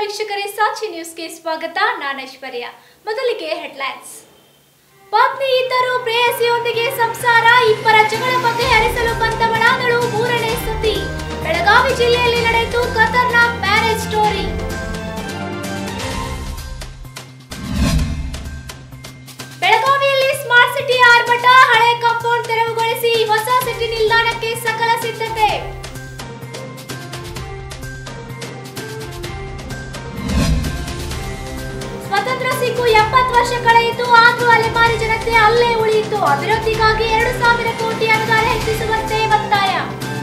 ವೀಕ್ಷಕರೇ ಸಾಕ್ಷಿ ನ್ಯೂಸ್ಗೆ ಸ್ವಾಗತ ನಾನು ಐಶ್ವರ್ಯ ಮೊದಲಿಗೆ ಹೆಡ್ಲೈನ್ಸ್ ಪತ್ನಿ ಇದ್ದರೂ ಪ್ರೇಯಸಿಯೊಂದಿಗೆ ಸಂಸಾರ ಇಬ್ಬರ ಜಗಳ ಬಗೆಹರಿಸಲು ಬಂದ ಒಳಾದಳು ಮೂರನೇ ಸುದ್ದಿ ಬೆಳಗಾವಿ ಜಿಲ್ಲೆಯಲ್ಲಿ ನಡೆಯಿತು ಖತರ್ನಾಕ್ ಮ್ಯಾರೇಜ್ ಸ್ಟೋರಿ ಬೆಳಗಾವಿಯಲ್ಲಿ ಸ್ಮಾರ್ಟ್ ಸಿಟಿ ಆರ್ಭಟ ಹಳೆ ಕಾಂಪೌಂಡ್ ತೆರವುಗೊಳಿಸಿ ಹೊಸ ಸಿಟಿ ನಿಲ್ದಾಣಕ್ಕೆ ಸಕಲ ಸಿದ್ಧತೆ ಸ್ವತಂತ್ರ ಸಿಕ್ಕು ಎಪ್ಪತ್ತು ವರ್ಷ ಕಳೆಯಿತು ಆದ್ರೂ ಅಲೆಮಾರಿ ಜನತೆ ಅಲ್ಲೇ ಉಳಿಯಿತು ಅಭಿವೃದ್ಧಿಗಾಗಿ ಎರಡು ಸಾವಿರ ಕೋಟಿ ಅನುದಾನ ಹೆಚ್ಚಿಸುವಂತೆ ಒತ್ತಾಯ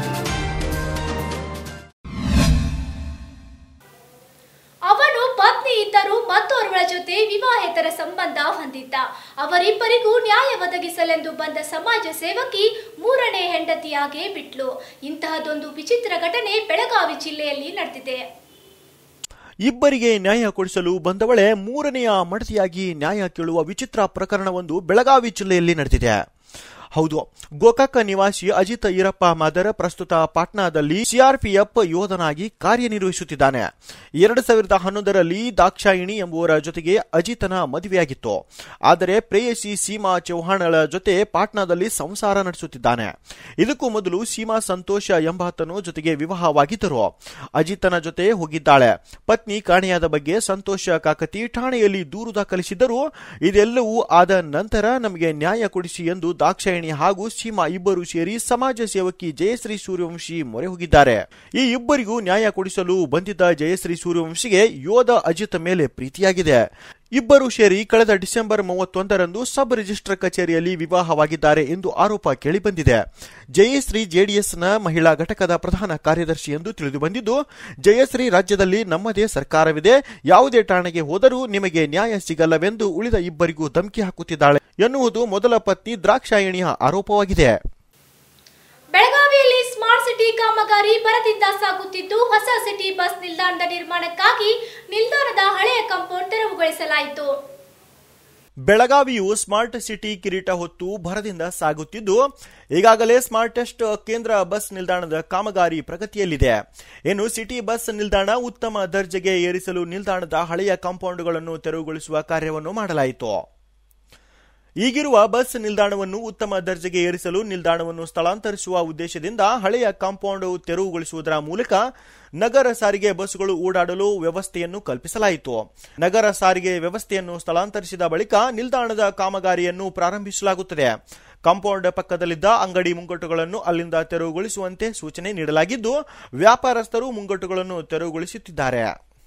ಅವನು ಪತ್ನಿ ಇದ್ದರೂ ಮತ್ತೋರ್ವಳ ಜೊತೆ ವಿವಾಹೇತರ ಸಂಬಂಧ ಹೊಂದಿದ್ದ ಅವರಿಬ್ಬರಿಗೂ ನ್ಯಾಯ ಒದಗಿಸಲೆಂದು ಬಂದ ಸಮಾಜ ಸೇವಕಿ ಮೂರನೇ ಹೆಂಡತಿಯಾಗೇ ಬಿಟ್ಲು ಇಂತಹದೊಂದು ವಿಚಿತ್ರ ಘಟನೆ ಬೆಳಗಾವಿ ಜಿಲ್ಲೆಯಲ್ಲಿ ನಡೆದಿದೆ ಇಬ್ಬರಿಗೆ ನ್ಯಾಯ ಕೊಡಿಸಲು ಬಂದವಳೆ ಮೂರನೆಯ ಮಡತಿಯಾಗಿ ನ್ಯಾಯ ಕೇಳುವ ವಿಚಿತ್ರ ಪ್ರಕರಣವೊಂದು ಬೆಳಗಾವಿ ಜಿಲ್ಲೆಯಲ್ಲಿ ನಡೆದಿದೆ ಹೌದು ಗೋಕಾಕ ನಿವಾಸಿ ಅಜಿತ್ ಈರಪ್ಪ ಮಾದರ್ ಪ್ರಸ್ತುತ ಪಾಟ್ನಾದಲ್ಲಿ ಸಿಆರ್ಪಿಎಫ್ ಯೋಧನಾಗಿ ಕಾರ್ಯನಿರ್ವಹಿಸುತ್ತಿದ್ದಾನೆ ಎರಡು ಸಾವಿರದ ಹನ್ನೊಂದರಲ್ಲಿ ದಾಕ್ಷಾಯಿಣಿ ಎಂಬುವರ ಜೊತೆಗೆ ಅಜಿತನ ಮದುವೆಯಾಗಿತ್ತು ಆದರೆ ಪ್ರೇಯಸಿ ಸೀಮಾ ಚೌಹಾಣಳ ಜೊತೆ ಪಾಟ್ನಾದಲ್ಲಿ ಸಂಸಾರ ನಡೆಸುತ್ತಿದ್ದಾನೆ ಇದಕ್ಕೂ ಮೊದಲು ಸೀಮಾ ಸಂತೋಷ ಎಂಬಾತನು ಜೊತೆಗೆ ವಿವಾಹವಾಗಿದ್ದರು ಅಜಿತನ ಜೊತೆ ಹೋಗಿದ್ದಾಳೆ ಪತ್ನಿ ಕಾಣೆಯಾದ ಬಗ್ಗೆ ಸಂತೋಷ ಕಾಕತಿ ಠಾಣೆಯಲ್ಲಿ ದೂರು ದಾಖಲಿಸಿದ್ದರು ಇದೆಲ್ಲವೂ ಆದ ನಂತರ ನಮಗೆ ನ್ಯಾಯ ಕೊಡಿಸಿ ಎಂದು ದಾಕ್ಷಾಯಿಣಿ ಹಾಗೂ ಸೀಮಾ ಇಬ್ಬರು ಸೇರಿ ಸಮಾಜ ಸೇವಕಿ ಜಯಶ್ರೀ ಸೂರ್ಯವಂಶಿ ಮೊರೆ ಹೋಗಿದ್ದಾರೆ ಈ ಇಬ್ಬರಿಗೂ ನ್ಯಾಯ ಕೊಡಿಸಲು ಬಂದಿದ್ದ ಜಯಶ್ರೀ ಸೂರ್ಯವಂಶಿಗೆ ಯೋಧ ಅಜಿತ್ ಮೇಲೆ ಪ್ರೀತಿಯಾಗಿದೆ ಇಬ್ಬರು ಸೇರಿ ಕಳೆದ ಡಿಸೆಂಬರ್ ಮೂವತ್ತೊಂದರಂದು ಸಬ್ ರಿಜಿಸ್ಟರ್ ಕಚೇರಿಯಲ್ಲಿ ವಿವಾಹವಾಗಿದ್ದಾರೆ ಎಂದು ಆರೋಪ ಕೇಳಿಬಂದಿದೆ ಜಯಶ್ರೀ ಜೆಡಿಎಸ್ನ ಮಹಿಳಾ ಘಟಕದ ಪ್ರಧಾನ ಕಾರ್ಯದರ್ಶಿ ಎಂದು ತಿಳಿದು ಬಂದಿದ್ದು ಜಯಶ್ರೀ ರಾಜ್ಯದಲ್ಲಿ ನಮ್ಮದೇ ಸರ್ಕಾರವಿದೆ ಯಾವುದೇ ಠಾಣೆಗೆ ಹೋದರೂ ನಿಮಗೆ ನ್ಯಾಯ ಸಿಗಲ್ಲವೆಂದು ಉಳಿದ ಇಬ್ಬರಿಗೂ ಧಮಕಿ ಹಾಕುತ್ತಿದ್ದಾಳೆ ಎನ್ನುವುದು ಮೊದಲ ಪತ್ನಿ ದ್ರಾಕ್ಷಾಯಣಿಯ ಆರೋಪವಾಗಿದೆ ಬೆಳಗಾವಿಯಲ್ಲಿ ಸ್ಮಾರ್ಟ್ ಸಿಟಿ ಕಾಮಗಾರಿ ಭರದಿಂದ ಸಾಗುತ್ತಿದ್ದು ಹೊಸ ಸಿಟಿ ಬಸ್ ನಿಲ್ದಾಣದ ನಿರ್ಮಾಣಕ್ಕಾಗಿ ನಿಲ್ದಾಣದ ಹಳೆಯ ಕಾಂಪೌಂಡ್ ತೆರವುಗೊಳಿಸಲಾಯಿತು ಬೆಳಗಾವಿಯು ಸ್ಮಾರ್ಟ್ ಸಿಟಿ ಕಿರೀಟ ಹೊತ್ತು ಭರದಿಂದ ಸಾಗುತ್ತಿದ್ದು ಈಗಾಗಲೇ ಸ್ಮಾರ್ಟೆಸ್ಟ್ ಕೇಂದ್ರ ಬಸ್ ನಿಲ್ದಾಣದ ಕಾಮಗಾರಿ ಪ್ರಗತಿಯಲ್ಲಿದೆ ಇನ್ನು ಸಿಟಿ ಬಸ್ ನಿಲ್ದಾಣ ಉತ್ತಮ ದರ್ಜೆಗೆ ಏರಿಸಲು ನಿಲ್ದಾಣದ ಹಳೆಯ ಕಾಂಪೌಂಡ್ಗಳನ್ನು ತೆರವುಗೊಳಿಸುವ ಕಾರ್ಯವನ್ನು ಮಾಡಲಾಯಿತು ಈಗಿರುವ ಬಸ್ ನಿಲ್ದಾಣವನ್ನು ಉತ್ತಮ ದರ್ಜೆಗೆ ಏರಿಸಲು ನಿಲ್ದಾಣವನ್ನು ಸ್ಥಳಾಂತರಿಸುವ ಉದ್ದೇಶದಿಂದ ಹಳೆಯ ಕಾಂಪೌಂಡ್ ತೆರವುಗೊಳಿಸುವುದರ ಮೂಲಕ ನಗರ ಸಾರಿಗೆ ಬಸ್ಗಳು ಓಡಾಡಲು ವ್ಯವಸ್ಥೆಯನ್ನು ಕಲ್ಪಿಸಲಾಯಿತು ನಗರ ಸಾರಿಗೆ ವ್ಯವಸ್ಥೆಯನ್ನು ಸ್ಥಳಾಂತರಿಸಿದ ಬಳಿಕ ನಿಲ್ದಾಣದ ಕಾಮಗಾರಿಯನ್ನು ಪ್ರಾರಂಭಿಸಲಾಗುತ್ತದೆ ಕಾಂಪೌಂಡ್ ಪಕ್ಕದಲ್ಲಿದ್ದ ಅಂಗಡಿ ಮುಂಗಟ್ಟುಗಳನ್ನು ಅಲ್ಲಿಂದ ತೆರವುಗೊಳಿಸುವಂತೆ ಸೂಚನೆ ನೀಡಲಾಗಿದ್ದು ವ್ಯಾಪಾರಸ್ಥರು ಮುಂಗಟ್ಟುಗಳನ್ನು ತೆರವುಗೊಳಿಸುತ್ತಿದ್ದಾರೆ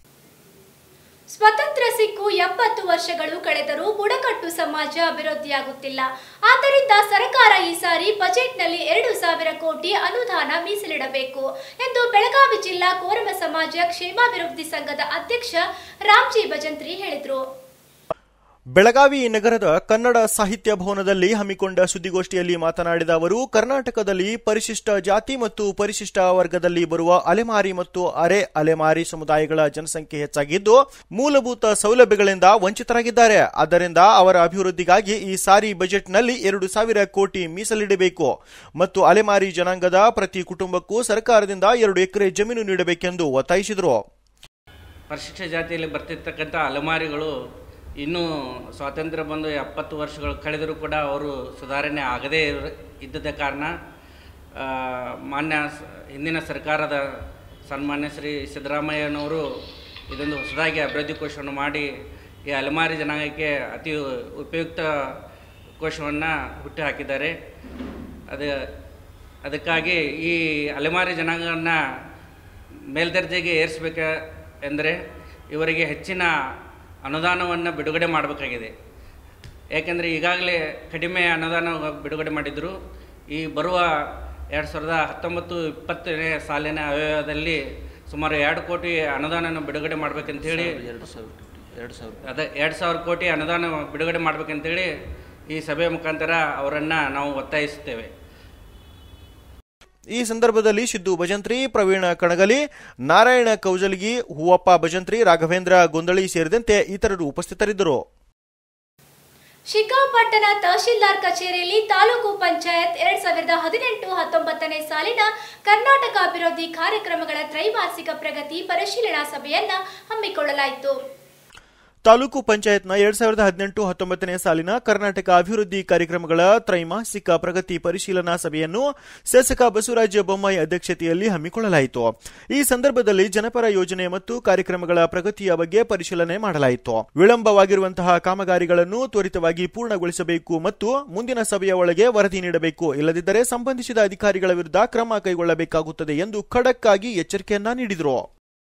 ಸ್ವತಂತ್ರ ಸಿಕ್ಕು ಎಪ್ಪತ್ತು ವರ್ಷಗಳು ಕಳೆದರೂ ಬುಡಕಟ್ಟು ಸಮಾಜ ಅಭಿವೃದ್ಧಿಯಾಗುತ್ತಿಲ್ಲ ಆದ್ದರಿಂದ ಸರ್ಕಾರ ಈ ಸಾರಿ ಬಜೆಟ್ನಲ್ಲಿ ಎರಡು ಸಾವಿರ ಕೋಟಿ ಅನುದಾನ ಮೀಸಲಿಡಬೇಕು ಎಂದು ಬೆಳಗಾವಿ ಜಿಲ್ಲಾ ಕೋರಮ ಸಮಾಜ ಕ್ಷೇಮಾಭಿವೃದ್ಧಿ ಸಂಘದ ಅಧ್ಯಕ್ಷ ರಾಮ್ಜಿ ಭಜಂತ್ರಿ ಹೇಳಿದರು ಬೆಳಗಾವಿ ನಗರದ ಕನ್ನಡ ಸಾಹಿತ್ಯ ಭವನದಲ್ಲಿ ಹಮ್ಮಿಕೊಂಡ ಸುದ್ದಿಗೋಷ್ಠಿಯಲ್ಲಿ ಮಾತನಾಡಿದ ಅವರು ಕರ್ನಾಟಕದಲ್ಲಿ ಪರಿಶಿಷ್ಟ ಜಾತಿ ಮತ್ತು ಪರಿಶಿಷ್ಟ ವರ್ಗದಲ್ಲಿ ಬರುವ ಅಲೆಮಾರಿ ಮತ್ತು ಅರೆ ಅಲೆಮಾರಿ ಸಮುದಾಯಗಳ ಜನಸಂಖ್ಯೆ ಹೆಚ್ಚಾಗಿದ್ದು ಮೂಲಭೂತ ಸೌಲಭ್ಯಗಳಿಂದ ವಂಚಿತರಾಗಿದ್ದಾರೆ ಆದ್ದರಿಂದ ಅವರ ಅಭಿವೃದ್ಧಿಗಾಗಿ ಈ ಸಾರಿ ಬಜೆಟ್ನಲ್ಲಿ ಎರಡು ಸಾವಿರ ಕೋಟಿ ಮೀಸಲಿಡಬೇಕು ಮತ್ತು ಅಲೆಮಾರಿ ಜನಾಂಗದ ಪ್ರತಿ ಕುಟುಂಬಕ್ಕೂ ಸರ್ಕಾರದಿಂದ ಎರಡು ಎಕರೆ ಜಮೀನು ನೀಡಬೇಕೆಂದು ಒತ್ತಾಯಿಸಿದರು ಪರಿಶಿಷ್ಟ ಜಾತಿಯಲ್ಲಿ ಬರ್ತಿರ್ತಕ್ಕಂಥ ಅಲೆಮಾರಿಗಳು ಇನ್ನೂ ಸ್ವಾತಂತ್ರ್ಯ ಬಂದು ಎಪ್ಪತ್ತು ವರ್ಷಗಳು ಕಳೆದರೂ ಕೂಡ ಅವರು ಸುಧಾರಣೆ ಆಗದೇ ಇರ ಇದ್ದದ ಕಾರಣ ಆ, ಮಾನ್ಯ ಸ- ಹಿಂದಿನ ಸರ್ಕಾರದ ಸನ್ಮಾನ್ಯ ಶ್ರೀ ಸಿದ್ದರಾಮಯ್ಯನವರು ಇದೊಂದು ಹೊಸದಾಗಿ ಅಭಿವೃದ್ಧಿ ಕೋಶವನ್ನು ಮಾಡಿ ಈ ಅಲೆಮಾರಿ ಜನಾಂಗಕ್ಕೆ ಅತಿ ಉಪಯುಕ್ತ ಕೋಶವನ್ನು ಹುಟ್ಟು ಹಾಕಿದ್ದಾರೆ ಅದು ಅದಕ್ಕಾಗಿ ಈ ಅಲೆಮಾರಿ ಜನಾಂಗವನ್ನು ಮೇಲ್ದರ್ಜೆಗೆ ಏರಿಸಬೇಕ ಎಂದರೆ ಇವರಿಗೆ ಹೆಚ್ಚಿನ ಅನುದಾನವನ್ನು ಬಿಡುಗಡೆ ಮಾಡಬೇಕಾಗಿದೆ ಏಕೆಂದರೆ ಈಗಾಗಲೇ ಕಡಿಮೆ ಅನುದಾನ ಬಿಡುಗಡೆ ಮಾಡಿದ್ರು ಈ ಬರುವ ಎರಡು ಸಾವಿರದ ಹತ್ತೊಂಬತ್ತು ಇಪ್ಪತ್ತನೇ ಸಾಲಿನ ಅವ್ಯವದಲ್ಲಿ ಸುಮಾರು ಎರಡು ಕೋಟಿ ಅನುದಾನನ ಬಿಡುಗಡೆ ಮಾಡಬೇಕಂತೇಳಿ ಎರಡು ಸಾವಿರ ಎರಡು ಸಾವಿರ ಅದೇ ಎರಡು ಸಾವಿರ ಕೋಟಿ ಅನುದಾನ ಬಿಡುಗಡೆ ಮಾಡಬೇಕಂತೇಳಿ ಈ ಸಭೆ ಮುಖಾಂತರ ಅವರನ್ನು ನಾವು ಒತ್ತಾಯಿಸುತ್ತೇವೆ ಈ ಸಂದರ್ಭದಲ್ಲಿ ಸಿದ್ದು ಭಜಂತ್ರಿ ಪ್ರವೀಣ ಕಣಗಲಿ ನಾರಾಯಣ ಕೌಜಲ್ಗಿ ಹೂವಪ್ಪ ಭಜಂತ್ರಿ ರಾಘವೇಂದ್ರ ಗೊಂದಳಿ ಸೇರಿದಂತೆ ಇತರರು ಉಪಸ್ಥಿತರಿದ್ದರು ಶಿಕಾಪಟ್ಟಣ ತಹಶೀಲ್ದಾರ್ ಕಚೇರಿಯಲ್ಲಿ ತಾಲೂಕು ಪಂಚಾಯತ್ ಎರಡ್ ಸಾವಿರದ ಹದಿನೆಂಟು ಹತ್ತೊಂಬತ್ತನೇ ಸಾಲಿನ ಕರ್ನಾಟಕ ಅಭಿವೃದ್ಧಿ ಕಾರ್ಯಕ್ರಮಗಳ ತ್ರೈಮಾಸಿಕ ಪ್ರಗತಿ ಪರಿಶೀಲನಾ ಸಭೆಯನ್ನ ಹಮ್ಮಿಕೊಳ್ಳಲಾಯಿತು ತಾಲೂಕು ಪಂಚಾಯತ್ನ ಎರಡ್ ಸಾವಿರದ ಹದಿನೆಂಟು ಹತ್ತೊಂಬತ್ತನೇ ಸಾಲಿನ ಕರ್ನಾಟಕ ಅಭಿವೃದ್ಧಿ ಕಾರ್ಯಕ್ರಮಗಳ ತ್ರೈಮಾಸಿಕ ಪ್ರಗತಿ ಪರಿಶೀಲನಾ ಸಭೆಯನ್ನು ಶಾಸಕ ಬಸವರಾಜ ಬೊಮ್ಮಾಯಿ ಅಧ್ಯಕ್ಷತೆಯಲ್ಲಿ ಹಮ್ಮಿಕೊಳ್ಳಲಾಯಿತು ಈ ಸಂದರ್ಭದಲ್ಲಿ ಜನಪರ ಯೋಜನೆ ಮತ್ತು ಕಾರ್ಯಕ್ರಮಗಳ ಪ್ರಗತಿಯ ಬಗ್ಗೆ ಪರಿಶೀಲನೆ ಮಾಡಲಾಯಿತು ವಿಳಂಬವಾಗಿರುವಂತಹ ಕಾಮಗಾರಿಗಳನ್ನು ತ್ವರಿತವಾಗಿ ಪೂರ್ಣಗೊಳಿಸಬೇಕು ಮತ್ತು ಮುಂದಿನ ಸಭೆಯ ಒಳಗೆ ವರದಿ ನೀಡಬೇಕು ಇಲ್ಲದಿದ್ದರೆ ಸಂಬಂಧಿಸಿದ ಅಧಿಕಾರಿಗಳ ವಿರುದ್ಧ ಕ್ರಮ ಕೈಗೊಳ್ಳಬೇಕಾಗುತ್ತದೆ ಎಂದು ಖಡಕ್ ಆಗಿ ಎಚ್ಚರಿಕೆಯನ್ನ ನೀಡಿದರು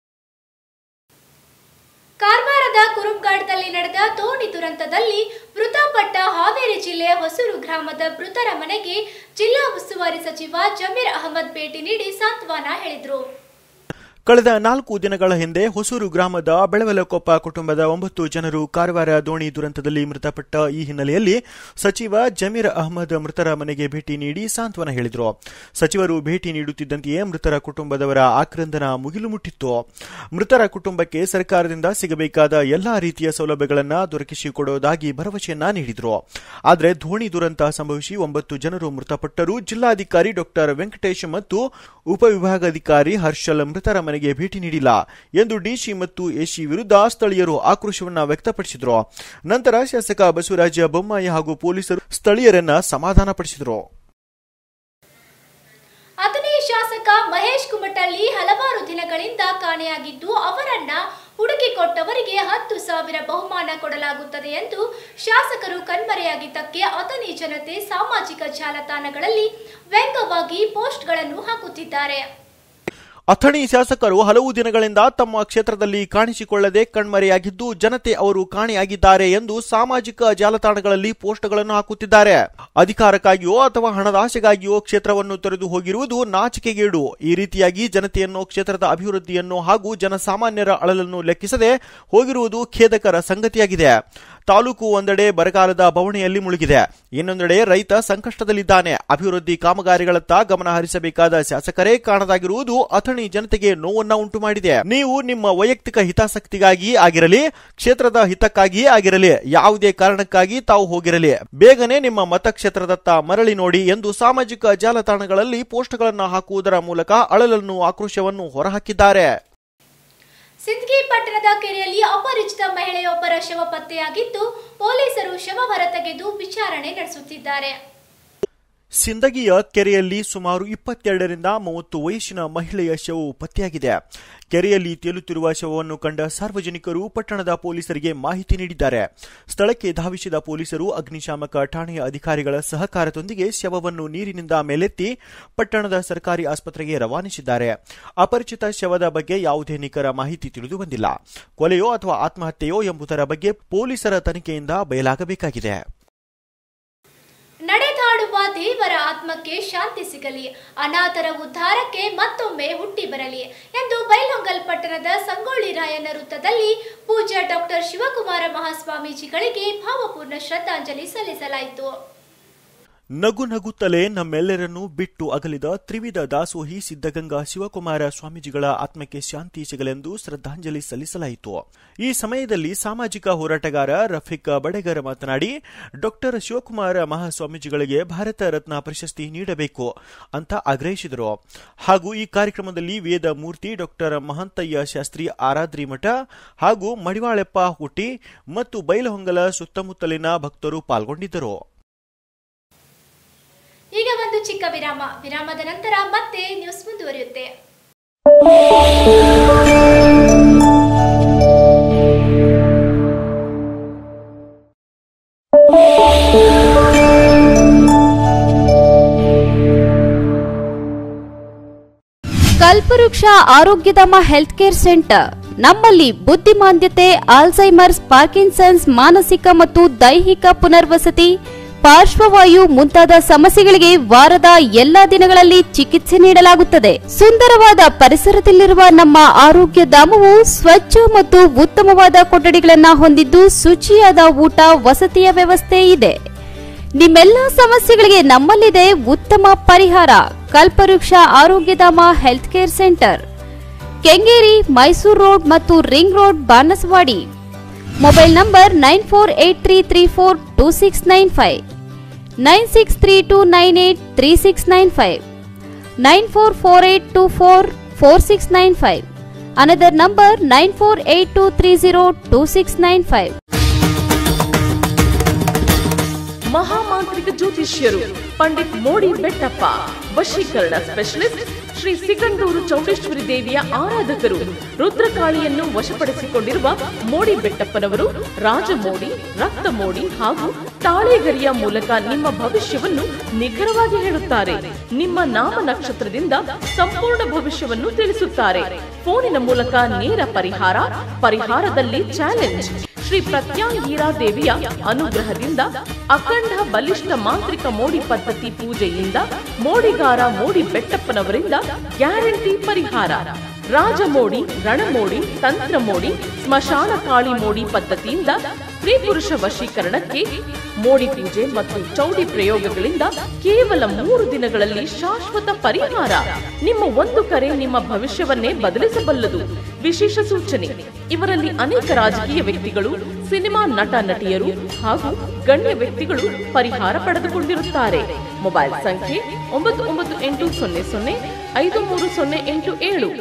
ಕಾರವಾರದ ಕುರುಂಗಾಡ್ದಲ್ಲಿ ನಡೆದ ದೋಣಿ ದುರಂತದಲ್ಲಿ ಮೃತಪಟ್ಟ ಹಾವೇರಿ ಜಿಲ್ಲೆಯ ಹೊಸೂರು ಗ್ರಾಮದ ಮೃತರ ಮನೆಗೆ ಜಿಲ್ಲಾ ಉಸ್ತುವಾರಿ ಸಚಿವ ಜಮೀರ್ ಅಹಮದ್ ಭೇಟಿ ನೀಡಿ ಸಾಂತ್ವನ ಹೇಳಿದರು ಕಳೆದ ನಾಲ್ಕು ದಿನಗಳ ಹಿಂದೆ ಹೊಸೂರು ಗ್ರಾಮದ ಬೆಳವಲಕೊಪ್ಪ ಕುಟುಂಬದ ಒಂಬತ್ತು ಜನರು ಕಾರವಾರ ದೋಣಿ ದುರಂತದಲ್ಲಿ ಮೃತಪಟ್ಟ ಈ ಹಿನ್ನೆಲೆಯಲ್ಲಿ ಸಚಿವ ಜಮೀರ್ ಅಹಮದ್ ಮೃತರ ಮನೆಗೆ ಭೇಟಿ ನೀಡಿ ಸಾಂತ್ವನ ಹೇಳಿದರು ಸಚಿವರು ಭೇಟಿ ನೀಡುತ್ತಿದ್ದಂತೆಯೇ ಮೃತರ ಕುಟುಂಬದವರ ಆಕ್ರಂದನ ಮುಗಿಲು ಮುಟ್ಟಿತ್ತು ಮೃತರ ಕುಟುಂಬಕ್ಕೆ ಸರ್ಕಾರದಿಂದ ಸಿಗಬೇಕಾದ ಎಲ್ಲಾ ರೀತಿಯ ಸೌಲಭ್ಯಗಳನ್ನು ದೊರಕಿಸಿಕೊಡುವುದಾಗಿ ಭರವಸೆಯನ್ನ ನೀಡಿದರು ಆದರೆ ದೋಣಿ ದುರಂತ ಸಂಭವಿಸಿ ಒಂಬತ್ತು ಜನರು ಮೃತಪಟ್ಟರೂ ಜಿಲ್ಲಾಧಿಕಾರಿ ಡಾಕ್ಟರ್ ವೆಂಕಟೇಶ್ ಮತ್ತು ಉಪವಿಭಾಗಾಧಿಕಾರಿ ಹರ್ಷಲ್ ಮೃತರ ಮನೆಗೆ ಭೇಟಿ ನೀಡಿಲ್ಲ ಎಂದು ಡಿಸಿ ಮತ್ತು ಎಸಿ ವಿರುದ್ಧ ಸ್ಥಳೀಯರು ಆಕ್ರೋಶವನ್ನ ವ್ಯಕ್ತಪಡಿಸಿದರು ನಂತರ ಶಾಸಕ ಬಸವರಾಜ ಬೊಮ್ಮಾಯಿ ಹಾಗೂ ಪೊಲೀಸರು ಸ್ಥಳೀಯರನ್ನ ಸಮಾಧಾನಪಡಿಸಿದರು ಅಥಣಿ ಶಾಸಕ ಮಹೇಶ್ ಕುಮಟಳ್ಳಿ ಹಲವಾರು ದಿನಗಳಿಂದ ಕಾಣೆಯಾಗಿದ್ದು ಅವರನ್ನ ಹುಡುಕಿಕೊಟ್ಟವರಿಗೆ ಹತ್ತು ಸಾವಿರ ಬಹುಮಾನ ಕೊಡಲಾಗುತ್ತದೆ ಎಂದು ಶಾಸಕರು ಕಣ್ಮರೆಯಾಗಿದ್ದಕ್ಕೆ ಅಥಣಿ ಜನತೆ ಸಾಮಾಜಿಕ ಜಾಲತಾಣಗಳಲ್ಲಿ ವ್ಯಂಗ್ಯವಾಗಿ ಪೋಸ್ಟ್ಗಳನ್ನು ಹಾಕುತ್ತಿದ್ದಾರೆ ಅಥಣಿ ಶಾಸಕರು ಹಲವು ದಿನಗಳಿಂದ ತಮ್ಮ ಕ್ಷೇತ್ರದಲ್ಲಿ ಕಾಣಿಸಿಕೊಳ್ಳದೆ ಕಣ್ಮರೆಯಾಗಿದ್ದು ಜನತೆ ಅವರು ಕಾಣೆಯಾಗಿದ್ದಾರೆ ಎಂದು ಸಾಮಾಜಿಕ ಜಾಲತಾಣಗಳಲ್ಲಿ ಪೋಸ್ಟ್ಗಳನ್ನು ಹಾಕುತ್ತಿದ್ದಾರೆ ಅಧಿಕಾರಕ್ಕಾಗಿಯೋ ಅಥವಾ ಹಣದ ಆಸೆಗಾಗಿಯೋ ಕ್ಷೇತ್ರವನ್ನು ತೊರೆದು ಹೋಗಿರುವುದು ನಾಚಿಕೆಗೇಡು ಈ ರೀತಿಯಾಗಿ ಜನತೆಯನ್ನು ಕ್ಷೇತ್ರದ ಅಭಿವೃದ್ಧಿಯನ್ನು ಹಾಗೂ ಜನಸಾಮಾನ್ಯರ ಅಳಲನ್ನು ಲೆಕ್ಕಿಸದೆ ಹೋಗಿರುವುದು ಖೇದಕರ ಸಂಗತಿಯಾಗಿದೆ ತಾಲೂಕು ಒಂದೆಡೆ ಬರಗಾಲದ ಬವಣೆಯಲ್ಲಿ ಮುಳುಗಿದೆ ಇನ್ನೊಂದೆಡೆ ರೈತ ಸಂಕಷ್ಟದಲ್ಲಿದ್ದಾನೆ ಅಭಿವೃದ್ಧಿ ಕಾಮಗಾರಿಗಳತ್ತ ಗಮನ ಹರಿಸಬೇಕಾದ ಶಾಸಕರೇ ಕಾಣದಾಗಿರುವುದು ಅಥಣಿ ಜನತೆಗೆ ನೋವನ್ನ ಉಂಟು ಮಾಡಿದೆ ನೀವು ನಿಮ್ಮ ವೈಯಕ್ತಿಕ ಹಿತಾಸಕ್ತಿಗಾಗಿ ಆಗಿರಲಿ ಕ್ಷೇತ್ರದ ಹಿತಕ್ಕಾಗಿಯೇ ಆಗಿರಲಿ ಯಾವುದೇ ಕಾರಣಕ್ಕಾಗಿ ತಾವು ಹೋಗಿರಲಿ ಬೇಗನೆ ನಿಮ್ಮ ಮತಕ್ಷೇತ್ರದತ್ತ ಮರಳಿ ನೋಡಿ ಎಂದು ಸಾಮಾಜಿಕ ಜಾಲತಾಣಗಳಲ್ಲಿ ಪೋಸ್ಟ್ಗಳನ್ನು ಹಾಕುವುದರ ಮೂಲಕ ಅಳಲನ್ನು ಆಕ್ರೋಶವನ್ನು ಹೊರಹಾಕಿದ್ದಾರೆ ಸಿಂದಗಿ ಪಟ್ಟಣದ ಕೆರೆಯಲ್ಲಿ ಅಪರಿಚಿತ ಮಹಿಳೆಯೊಬ್ಬರ ಶವ ಪತ್ತೆಯಾಗಿದ್ದು ಪೊಲೀಸರು ಶವ ಹೊರತೆಗೆದು ವಿಚಾರಣೆ ನಡೆಸುತ್ತಿದ್ದಾರೆ ಸಿಂದಗಿಯ ಕೆರೆಯಲ್ಲಿ ಸುಮಾರು ಇಪ್ಪತ್ತೆರಡರಿಂದ ಮೂವತ್ತು ವಯಸ್ಸಿನ ಮಹಿಳೆಯ ಶವವು ಪತ್ತೆಯಾಗಿದೆ ಕೆರೆಯಲ್ಲಿ ತೇಲುತ್ತಿರುವ ಶವವನ್ನು ಕಂಡ ಸಾರ್ವಜನಿಕರು ಪಟ್ಟಣದ ಪೊಲೀಸರಿಗೆ ಮಾಹಿತಿ ನೀಡಿದ್ದಾರೆ ಸ್ಥಳಕ್ಕೆ ಧಾವಿಸಿದ ಪೊಲೀಸರು ಅಗ್ನಿಶಾಮಕ ಠಾಣೆಯ ಅಧಿಕಾರಿಗಳ ಸಹಕಾರದೊಂದಿಗೆ ಶವವನ್ನು ನೀರಿನಿಂದ ಮೇಲೆತ್ತಿ ಪಟ್ಟಣದ ಸರ್ಕಾರಿ ಆಸ್ಪತ್ರೆಗೆ ರವಾನಿಸಿದ್ದಾರೆ ಅಪರಿಚಿತ ಶವದ ಬಗ್ಗೆ ಯಾವುದೇ ನಿಖರ ಮಾಹಿತಿ ತಿಳಿದು ಬಂದಿಲ್ಲ ಕೊಲೆಯೋ ಅಥವಾ ಆತ್ಮಹತ್ಯೆಯೋ ಎಂಬುದರ ಬಗ್ಗೆ ಪೊಲೀಸರ ತನಿಖೆಯಿಂದ ಬಯಲಾಗಬೇಕಾಗಿದೆ ನಡೆದಾಡುವ ದೇವರ ಆತ್ಮಕ್ಕೆ ಶಾಂತಿ ಸಿಗಲಿ ಅನಾಥರ ಉದ್ಧಾರಕ್ಕೆ ಮತ್ತೊಮ್ಮೆ ಹುಟ್ಟಿ ಬರಲಿ ಎಂದು ಬೈಲೊಂಗಲ್ ಪಟ್ಟಣದ ಸಂಗೊಳ್ಳಿ ರಾಯಣ್ಣ ವೃತ್ತದಲ್ಲಿ ಪೂಜ್ಯ ಡಾಕ್ಟರ್ ಶಿವಕುಮಾರ ಮಹಾಸ್ವಾಮೀಜಿಗಳಿಗೆ ಭಾವಪೂರ್ಣ ಶ್ರದ್ಧಾಂಜಲಿ ಸಲ್ಲಿಸಲಾಯಿತು ನಗು ನಗುತ್ತಲೇ ನಮ್ಮೆಲ್ಲರನ್ನೂ ಬಿಟ್ಟು ಅಗಲಿದ ತ್ರಿವಿಧ ದಾಸೋಹಿ ಸಿದ್ಧಗಂಗಾ ಶಿವಕುಮಾರ ಸ್ವಾಮೀಜಿಗಳ ಆತ್ಮಕ್ಕೆ ಶಾಂತಿ ಸಿಗಲೆಂದು ಶ್ರದ್ಧಾಂಜಲಿ ಸಲ್ಲಿಸಲಾಯಿತು ಈ ಸಮಯದಲ್ಲಿ ಸಾಮಾಜಿಕ ಹೋರಾಟಗಾರ ರಫೀಕ್ ಬಡೆಗರ್ ಮಾತನಾಡಿ ಡಾಕ್ಟರ್ ಶಿವಕುಮಾರ ಮಹಾಸ್ವಾಮೀಜಿಗಳಿಗೆ ಭಾರತ ರತ್ನ ಪ್ರಶಸ್ತಿ ನೀಡಬೇಕು ಅಂತ ಆಗ್ರಹಿಸಿದರು ಹಾಗೂ ಈ ಕಾರ್ಯಕ್ರಮದಲ್ಲಿ ವೇದ ಮೂರ್ತಿ ಡಾಕ್ಟರ್ ಮಹಂತಯ್ಯ ಶಾಸ್ತ್ರಿ ಆರಾದ್ರಿ ಮಠ ಹಾಗೂ ಮಡಿವಾಳೆಪ್ಪ ಹುಟ್ಟಿ ಮತ್ತು ಬೈಲಹೊಂಗಲ ಸುತ್ತಮುತ್ತಲಿನ ಭಕ್ತರು ಪಾಲ್ಗೊಂಡಿದ್ದರು ಈಗ ಒಂದು ಚಿಕ್ಕ ವಿರಾಮ ವಿರಾಮದ ನಂತರ ಮತ್ತೆ ನ್ಯೂಸ್ ಮುಂದುವರಿಯುತ್ತೆ ಕಲ್ಪವೃಕ್ಷ ಆರೋಗ್ಯಧಾಮ ಹೆಲ್ತ್ ಕೇರ್ ಸೆಂಟರ್ ನಮ್ಮಲ್ಲಿ ಬುದ್ಧಿಮಾಂದ್ಯತೆ ಆಲ್ಝೈಮರ್ಸ್ ಪಾರ್ಕಿನ್ಸನ್ಸ್ ಮಾನಸಿಕ ಮತ್ತು ದೈಹಿಕ ಪುನರ್ವಸತಿ ಪಾರ್ಶ್ವವಾಯು ಮುಂತಾದ ಸಮಸ್ಯೆಗಳಿಗೆ ವಾರದ ಎಲ್ಲಾ ದಿನಗಳಲ್ಲಿ ಚಿಕಿತ್ಸೆ ನೀಡಲಾಗುತ್ತದೆ ಸುಂದರವಾದ ಪರಿಸರದಲ್ಲಿರುವ ನಮ್ಮ ಆರೋಗ್ಯ ಧಾಮವು ಸ್ವಚ್ಛ ಮತ್ತು ಉತ್ತಮವಾದ ಕೊಠಡಿಗಳನ್ನ ಹೊಂದಿದ್ದು ಶುಚಿಯಾದ ಊಟ ವಸತಿಯ ವ್ಯವಸ್ಥೆ ಇದೆ ನಿಮ್ಮೆಲ್ಲ ಸಮಸ್ಯೆಗಳಿಗೆ ನಮ್ಮಲ್ಲಿದೆ ಉತ್ತಮ ಪರಿಹಾರ Kalpavriksha Arogyadhama health care centre Kengeri Mysore road ಮತ್ತು ring road Banaswadi mobile number nine four eight three three four two six nine five nine six three two nine eight three six nine five nine four four eight two four four six nine five another number nine four eight two three zero two six nine five ಮಹಾಮಾಂತ್ರಿಕ ಜ್ಯೋತಿಷ್ಯರು ಪಂಡಿತ್ ಮೋಡಿ ಬೆಟ್ಟಪ್ಪ ವಶೀಕರಣ specialist Shri Sigandur Chowdeshwari ದೇವಿಯ ಆರಾಧಕರು ರುದ್ರಕಾಳಿಯನ್ನು ವಶಪಡಿಸಿಕೊಂಡಿರುವ ಮೋಡಿ ಬೆಟ್ಟಪ್ಪನವರು ರಾಜಮೋಡಿ ರಕ್ತ ಮೋಡಿ ಹಾಗೂ ತಾಳೆಗರಿಯ ಮೂಲಕ ನಿಮ್ಮ ಭವಿಷ್ಯವನ್ನು ನಿಖರವಾಗಿ ಹೇಳುತ್ತಾರೆ ನಿಮ್ಮ ನಾಮ ನಕ್ಷತ್ರದಿಂದ ಸಂಪೂರ್ಣ ಭವಿಷ್ಯವನ್ನು ತಿಳಿಸುತ್ತಾರೆ ಫೋನಿನ ಮೂಲಕ ನೇರ ಪರಿಹಾರ ಪರಿಹಾರದಲ್ಲಿ ಚಾಲೆಂಜ್ ಶ್ರೀ ಪ್ರತ್ಯಾಂಗೀರಾ ದೇವಿಯ ಅನುಗ್ರಹದಿಂದ ಅಖಂಡ ಬಲಿಷ್ಠ ಮಾಂತ್ರಿಕ ಮೋಡಿ ಪದ್ಧತಿ ಪೂಜೆಯಿಂದ ಮೋಡಿಗಾರ ಮೋಡಿ ಬೆಟ್ಟಪ್ಪನವರಿಂದ ಗ್ಯಾರಂಟಿ ಪರಿಹಾರ ರಾಜಮೋಡಿ ರಣಮೋಡಿ ತಂತ್ರ ಮೋಡಿ ಸ್ಮಶಾನ ಕಾಳಿ ಮೋಡಿ ಪದ್ಧತಿಯಿಂದ ಸ್ತ್ರೀ ಪುರುಷ ವಶೀಕರಣಕ್ಕೆ ಮೋಡಿ ಪೂಜೆ ಮತ್ತು ಚೌಡಿ ಪ್ರಯೋಗಗಳಿಂದ ಕೇವಲ ಮೂರು ದಿನಗಳಲ್ಲಿ ಶಾಶ್ವತ ಪರಿಹಾರ ನಿಮ್ಮ ಒಂದು ಕರೆ ನಿಮ್ಮ ಭವಿಷ್ಯವನ್ನೇ ಬದಲಿಸಬಲ್ಲದು ವಿಶೇಷ ಸೂಚನೆ ಇವರಲ್ಲಿ ಅನೇಕ ರಾಜಕೀಯ ವ್ಯಕ್ತಿಗಳು ಸಿನಿಮಾ ನಟ ನಟಿಯರು ಹಾಗೂ ಗಣ್ಯ ವ್ಯಕ್ತಿಗಳು ಪರಿಹಾರ ಪಡೆದುಕೊಂಡಿರುತ್ತಾರೆ ಮೊಬೈಲ್ ಸಂಖ್ಯೆ ಒಂಬತ್ತು ಒಂಬತ್ತು ಎಂಟು ಸೊನ್ನೆ ಸೊನ್ನೆ ಐದು ಮೂರು ಸೊನ್ನೆ ಎಂಟು ಏಳು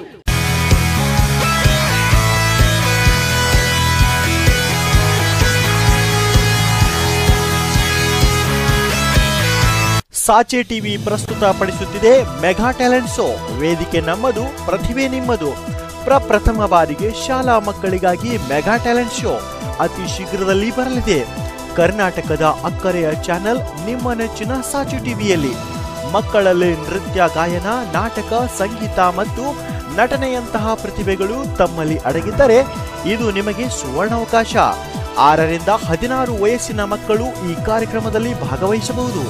ಸಾಚೆ ಟಿವಿ ಪ್ರಸ್ತುತ ಪಡಿಸುತ್ತಿದೆ ಮೆಗಾ ಟ್ಯಾಲೆಂಟ್ ಶೋ ವೇದಿಕೆ ನಮ್ಮದು ಪ್ರತಿಭೆ ನಿಮ್ಮದು ಪ್ರಪ್ರಥಮ ಬಾರಿಗೆ ಶಾಲಾ ಮಕ್ಕಳಿಗಾಗಿ ಮೆಗಾ ಟ್ಯಾಲೆಂಟ್ ಶೋ ಅತಿ ಶೀಘ್ರದಲ್ಲಿ ಬರಲಿದೆ ಕರ್ನಾಟಕದ ಅಕ್ಕರೆಯ ಚಾನೆಲ್ ನಿಮ್ಮ ನೆಚ್ಚಿನ ಸಾಚು ಟಿವಿಯಲ್ಲಿ ಮಕ್ಕಳಲ್ಲಿ ನೃತ್ಯ ಗಾಯನ ನಾಟಕ ಸಂಗೀತ ಮತ್ತು ನಟನೆಯಂತಹ ಪ್ರತಿಭೆಗಳು ತಮ್ಮಲ್ಲಿ ಅಡಗಿದ್ದರೆ ಇದು ನಿಮಗೆ ಸುವರ್ಣಾವಕಾಶ ಆರರಿಂದ ಹದಿನಾರು ವಯಸ್ಸಿನ ಮಕ್ಕಳು ಈ ಕಾರ್ಯಕ್ರಮದಲ್ಲಿ ಭಾಗವಹಿಸಬಹುದು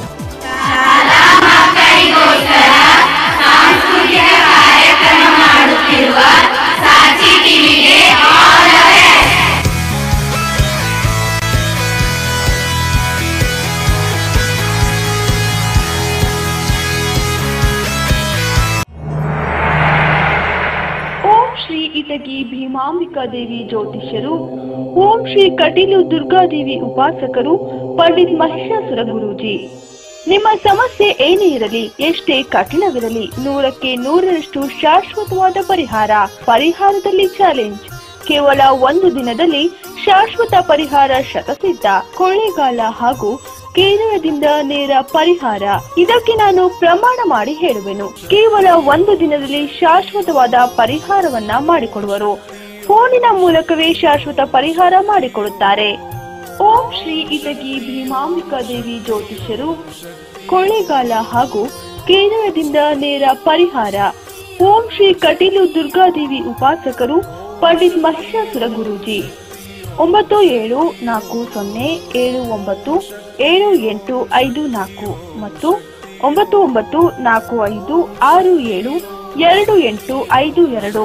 ಓಂ ಶ್ರೀ ಇಟಗಿ ಭೀಮಾಂಬಿಕಾ ದೇವಿ ಜ್ಯೋತಿಷ್ಯರು ಓಂ ಶ್ರೀ ಕಟೀಲು ದುರ್ಗಾದೇವಿ ಉಪಾಸಕರು ಪಂಡಿತ್ ಮಹಿಷಾಸುರ ಗುರೂಜಿ ನಿಮ್ಮ ಸಮಸ್ಯೆ ಏನೇ ಇರಲಿ ಎಷ್ಟೇ ಕಠಿಣವಿರಲಿ ನೂರಕ್ಕೆ ನೂರರಷ್ಟು ಶಾಶ್ವತವಾದ ಪರಿಹಾರ ಪರಿಹಾರದಲ್ಲಿ ಚಾಲೆಂಜ್ ಕೇವಲ ಒಂದು ದಿನದಲ್ಲಿ ಶಾಶ್ವತ ಪರಿಹಾರ ಶತಸಿದ್ಧ ಕೊಳ್ಳೇಗಾಲ ಹಾಗೂ ಕೇರಳದಿಂದ ನೇರ ಪರಿಹಾರ ಇದಕ್ಕೆ ನಾನು ಪ್ರಮಾಣ ಮಾಡಿ ಹೇಳುವೆನು ಕೇವಲ ಒಂದು ದಿನದಲ್ಲಿ ಶಾಶ್ವತವಾದ ಪರಿಹಾರವನ್ನ ಮಾಡಿಕೊಡುವರು ಫೋನಿನ ಮೂಲಕವೇ ಶಾಶ್ವತ ಪರಿಹಾರ ಮಾಡಿಕೊಡುತ್ತಾರೆ ಓಂ ಶ್ರೀ ಇಟಗಿ ಭೀಮಾಂಬಿಕಾ ದೇವಿ ಜ್ಯೋತಿಷ್ಯರು ಕೊಳ್ಳೇಗಾಲ ಹಾಗೂ ಕೇರಳದಿಂದ ನೇರ ಪರಿಹಾರ ಓಂ ಶ್ರೀ ಕಟೀಲು ದುರ್ಗಾದೇವಿ ಉಪಾಸಕರು ಪಂಡಿತ್ ಮಹಿಷಾಸುರ ಗುರೂಜಿ ಒಂಬತ್ತು ಏಳು ನಾಲ್ಕು ಸೊನ್ನೆ ಏಳು ಒಂಬತ್ತು ಏಳು ಎಂಟು ಐದು ನಾಲ್ಕು ಮತ್ತು ಒಂಬತ್ತು ಒಂಬತ್ತು ನಾಲ್ಕು ಐದು ಆರು ಏಳು ಎರಡು ಎಂಟು ಐದು ಎರಡು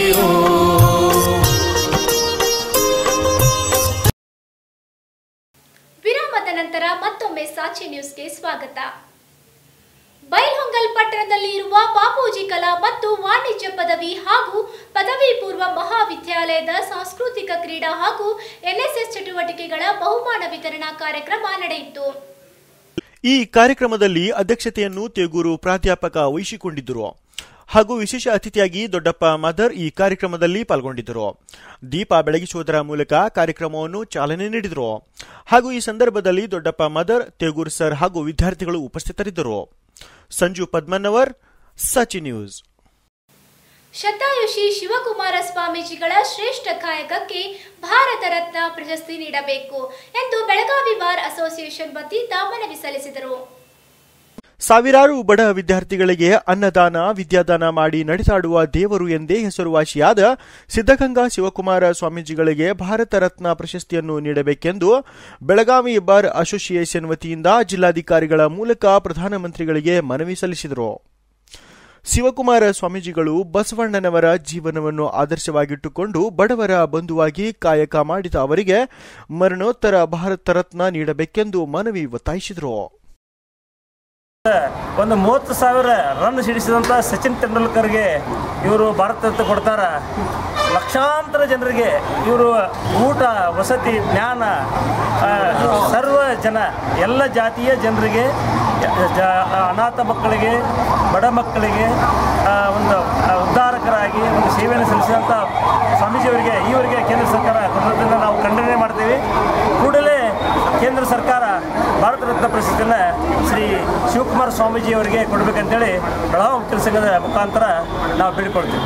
ವಿರಾಮದ ನಂತರ ಮತ್ತೊಮ್ಮೆ ಸಾಚಿ ನ್ಯೂಸ್ಗೆ ಸ್ವಾಗತ ಬೈಲ್ಹೊಂಗಲ್ ಪಟ್ಟಣದಲ್ಲಿ ಇರುವ ಬಾಪೂಜಿ ಕಲಾ ಮತ್ತು ವಾಣಿಜ್ಯ ಪದವಿ ಹಾಗೂ ಪದವಿ ಪೂರ್ವ ಮಹಾವಿದ್ಯಾಲಯದ ಸಾಂಸ್ಕೃತಿಕ ಕ್ರೀಡಾ ಹಾಗೂ ಎನ್ಎಸ್ಎಸ್ ಚಟುವಟಿಕೆಗಳ ಬಹುಮಾನ ವಿತರಣಾ ಕಾರ್ಯಕ್ರಮ ನಡೆಯಿತು ಈ ಕಾರ್ಯಕ್ರಮದಲ್ಲಿ ಅಧ್ಯಕ್ಷತೆಯನ್ನು ತೇಗೂರು ಪ್ರಾಧ್ಯಾಪಕ ವಹಿಸಿಕೊಂಡಿದ್ದರು ಹಾಗೂ ವಿಶೇಷ ಅತಿಥಿಯಾಗಿ ದೊಡ್ಡಪ್ಪ ಮದರ್ ಈ ಕಾರ್ಯಕ್ರಮದಲ್ಲಿ ಪಾಲ್ಗೊಂಡಿದ್ದರು ದೀಪ ಬೆಳಗಿಸುವುದರ ಮೂಲಕ ಕಾರ್ಯಕ್ರಮವನ್ನು ಚಾಲನೆ ನೀಡಿದರು ಹಾಗೂ ಈ ಸಂದರ್ಭದಲ್ಲಿ ದೊಡ್ಡಪ್ಪ ಮದರ್ ತೇಗೂರ್ ಸರ್ ಹಾಗೂ ವಿದ್ಯಾರ್ಥಿಗಳು ಉಪಸ್ಥಿತರಿದ್ದರು ಸಂಜು ಪದ್ಮನ್ನವರ್ ಸಚಿ ನ್ಯೂಸ್ ಶತಾಯುಷಿ ಶಿವಕುಮಾರ ಸ್ವಾಮೀಜಿಗಳ ಶ್ರೇಷ್ಠ ಕಾಯಕಕ್ಕೆ ಭಾರತ ರತ್ನ ಪ್ರಶಸ್ತಿ ನೀಡಬೇಕು ಎಂದು ಬೆಳಗಾವಿ ಬಾರ್ ಅಸೋಸಿಯೇಷನ್ ವತಿಯಿಂದ ಮನವಿ ಸಲ್ಲಿಸಿದರು ಸಾವಿರಾರು ಬಡ ವಿದ್ಯಾರ್ಥಿಗಳಿಗೆ ಅನ್ನದಾನ ವಿದ್ಯಾದಾನ ಮಾಡಿ ನಡೆಸಾಡುವ ದೇವರು ಎಂದೇ ಹೆಸರುವಾಸಿಯಾದ ಸಿದ್ಧಗಂಗಾ ಶಿವಕುಮಾರ ಸ್ವಾಮೀಜಿಗಳಿಗೆ ಭಾರತ ರತ್ನ ಪ್ರಶಸ್ತಿಯನ್ನು ನೀಡಬೇಕೆಂದು ಬೆಳಗಾವಿ ಬಾರ್ ಅಸೋಸಿಯೇಷನ್ ವತಿಯಿಂದ ಜಿಲ್ಲಾಧಿಕಾರಿಗಳ ಮೂಲಕ ಪ್ರಧಾನಮಂತ್ರಿಗಳಿಗೆ ಮನವಿ ಸಲ್ಲಿಸಿದರು ಶಿವಕುಮಾರ ಸ್ವಾಮೀಜಿಗಳು ಬಸವಣ್ಣನವರ ಜೀವನವನ್ನು ಆದರ್ಶವಾಗಿಟ್ಟುಕೊಂಡು ಬಡವರ ಬಂಧುವಾಗಿ ಕಾಯಕ ಮಾಡಿದ ಅವರಿಗೆ ಮರಣೋತ್ತರ ಭಾರತ ರತ್ನ ನೀಡಬೇಕೆಂದು ಮನವಿ ಒತ್ತಾಯಿಸಿದರು ಒಂದು ಮೂವತ್ತು ಸಾವಿರ ರನ್ ಸಿಡಿಸಿದಂಥ ಸಚಿನ್ ತೆಂಡೂಲ್ಕರ್ಗೆ ಇವರು ಭಾರತ ರತ್ನ ಕೊಡ್ತಾರ ಲಕ್ಷಾಂತರ ಜನರಿಗೆ ಇವರು ಊಟ ವಸತಿ ಜ್ಞಾನ ಆ, ಸರ್ವ ಜನ ಎಲ್ಲ ಜಾತಿಯ ಜನರಿಗೆ ಜ ಅನಾಥ ಮಕ್ಕಳಿಗೆ ಬಡ ಮಕ್ಕಳಿಗೆ ಆ, ಒಂದು ಆ, ಉದ್ಧಾರಕರಾಗಿ ಒಂದು ಸೇವೆಯನ್ನು ಸಲ್ಲಿಸಿದಂಥ ಸ್ವಾಮೀಜಿಯವರಿಗೆ ಈವರೆಗೆ ಕೇಂದ್ರ ಸರ್ಕಾರ ಕೊಡೋದನ್ನು ನಾವು ಖಂಡನೆ ಮಾಡ್ತೀವಿ ಕೂಡಲೇ ಕೇಂದ್ರ ಸರ್ಕಾರ ಭಾರತ ರತ್ನ ಪ್ರಶಸ್ತಿಯನ್ನು ಶ್ರೀ ಶಿವಕುಮಾರ ಸ್ವಾಮೀಜಿ ಅವರಿಗೆ ಕೊಡಬೇಕಂತೇಳಿ ಬೆಳಗಾವಿ ವಕೀಲ ಸಂಘದ ಮುಖಾಂತರ ನಾವು ಬೇಡಿಕೊಳ್ತೀವಿ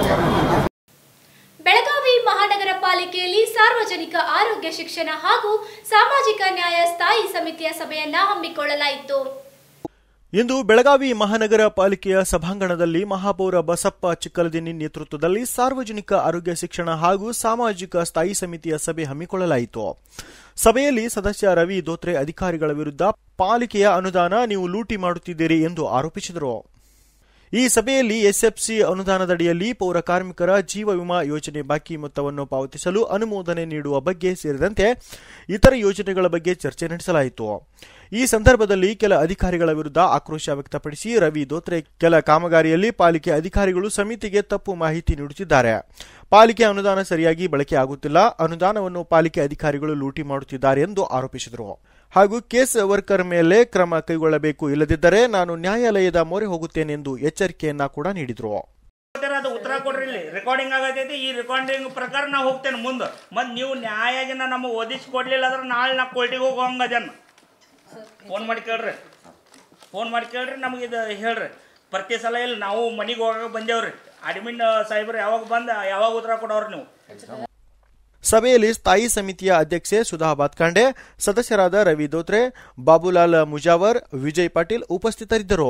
ಬೆಳಗಾವಿ ಮಹಾನಗರ ಪಾಲಿಕೆಯಲ್ಲಿ ಸಾರ್ವಜನಿಕ ಆರೋಗ್ಯ ಶಿಕ್ಷಣ ಹಾಗೂ ಸಾಮಾಜಿಕ ನ್ಯಾಯ ಸ್ಥಾಯಿ ಸಮಿತಿಯ ಸಭೆಯನ್ನ ಹಮ್ಮಿಕೊಳ್ಳಲಾಯಿತು ಇಂದು ಬೆಳಗಾವಿ ಮಹಾನಗರ ಪಾಲಿಕೆಯ ಸಭಾಂಗಣದಲ್ಲಿ ಮಹಾಪೌರ ಬಸಪ್ಪ ಚಿಕ್ಕಲದಿನ್ನಿ ನೇತೃತ್ವದಲ್ಲಿ ಸಾರ್ವಜನಿಕ ಆರೋಗ್ಯ ಶಿಕ್ಷಣ ಹಾಗೂ ಸಾಮಾಜಿಕ ಸ್ಥಾಯಿ ಸಮಿತಿಯ ಸಭೆ ಹಮ್ಮಿಕೊಳ್ಳಲಾಯಿತು ಸಭೆಯಲ್ಲಿ ಸದಸ್ಯ ರವಿ ದೋತ್ರೆ ಅಧಿಕಾರಿಗಳ ವಿರುದ್ಧ ಪಾಲಿಕೆಯ ಅನುದಾನ ನೀವು ಲೂಟಿ ಮಾಡುತ್ತಿದ್ದೀರಿ ಎಂದು ಆರೋಪಿಸಿದರು ಈ ಸಭೆಯಲ್ಲಿ ಎಸ್ಎಫ್ಸಿ ಅನುದಾನದಡಿಯಲ್ಲಿ ಪೌರ ಕಾರ್ಮಿಕರ ಜೀವ ವಿಮಾ ಯೋಜನೆ ಬಾಕಿ ಮೊತ್ತವನ್ನು ಪಾವತಿಸಲು ಅನುಮೋದನೆ ನೀಡುವ ಬಗ್ಗೆ ಸೇರಿದಂತೆ ಇತರ ಯೋಜನೆಗಳ ಬಗ್ಗೆ ಚರ್ಚೆ ನಡೆಸಲಾಯಿತು ಈ ಸಂದರ್ಭದಲ್ಲಿ ಕೆಲ ಅಧಿಕಾರಿಗಳ ವಿರುದ್ಧ ಆಕ್ರೋಶ ವ್ಯಕ್ತಪಡಿಸಿ ರವಿ ದೋತ್ರೆ ಕೆಲ ಕಾಮಗಾರಿಯಲ್ಲಿ ಪಾಲಿಕೆ ಅಧಿಕಾರಿಗಳು ಸಮಿತಿಗೆ ತಪ್ಪು ಮಾಹಿತಿ ನೀಡುತ್ತಿದ್ದಾರೆ ಪಾಲಿಕೆ ಅನುದಾನ ಸರಿಯಾಗಿ ಬಳಕೆ ಆಗುತ್ತಿಲ್ಲ ಅನುದಾನವನ್ನು ಪಾಲಿಕೆ ಅಧಿಕಾರಿಗಳು ಲೂಟಿ ಮಾಡುತ್ತಿದ್ದಾರೆ ಎಂದು ಆರೋಪಿಸಿದರು ಹಾಗೂ ಕೇಸ್ ವರ್ಕರ್ ಮೇಲೆ ಕ್ರಮ ಕೈಗೊಳ್ಳಬೇಕು ಇಲ್ಲದಿದ್ದರೆ ನಾನು ನ್ಯಾಯಾಲಯದ ಮೊರೆ ಹೋಗುತ್ತೇನೆ ಎಂದು ಎಚ್ಚರಿಕೆಯನ್ನ ಕೂಡ ನೀಡಿದರು ಅದು ಉತ್ತರ ಕೊಡ್ರಿ ಇಲ್ಲಿ ರೆಕಾರ್ಡಿಂಗ್ ಆಗತೈತಿ ಈ ರೆಕಾರ್ಡಿಂಗ್ ಪ್ರಕಾರ ನಾ ಹೋಗ್ತೇನೆ ಮುಂದೆ ಮತ್ತು ನೀವು ನ್ಯಾಯಜನ ನಮಗೆ ಓದಿಸಿ ಕೊಡ್ಲಿಲ್ಲ ಅಂದ್ರೆ ನಾಳೆ ನಾ ಕೋರ್ಟಿಗೆ ಹೋಗೋಂಗ ಅದನ್ನ ಫೋನ್ ಮಾಡಿ ಕೇಳ್ರಿ ಫೋನ್ ಮಾಡಿ ಕೇಳ್ರಿ ನಮಗೆ ಇದು ಹೇಳ್ರಿ ಪ್ರತಿ ಸಲ ಇಲ್ಲಿ ನಾವು ಮನೆಗೆ ಹೋಗಾಕ ಬಂದೇವ್ರಿ ಅಡ್ಮಿನ್ ಸಾಹೇಬ್ರು ಯಾವಾಗ ಬಂದ ಯಾವಾಗ ಉತ್ತರ ಕೊಡೋರು ನೀವು ಸಭೆಯಲ್ಲಿ ಸ್ಥಾಯಿ ಸಮಿತಿಯ ಅಧ್ಯಕ್ಷೆ ಸುಧಾ ಬಾತ್ಕಾಂಡೆ ಸದಸ್ಯರಾದ ರವಿ ದೋತ್ರೆ ಬಾಬುಲಾಲ್ ಮುಜಾವರ್ ವಿಜಯ್ ಪಾಟೀಲ್ ಉಪಸ್ಥಿತರಿದ್ದರು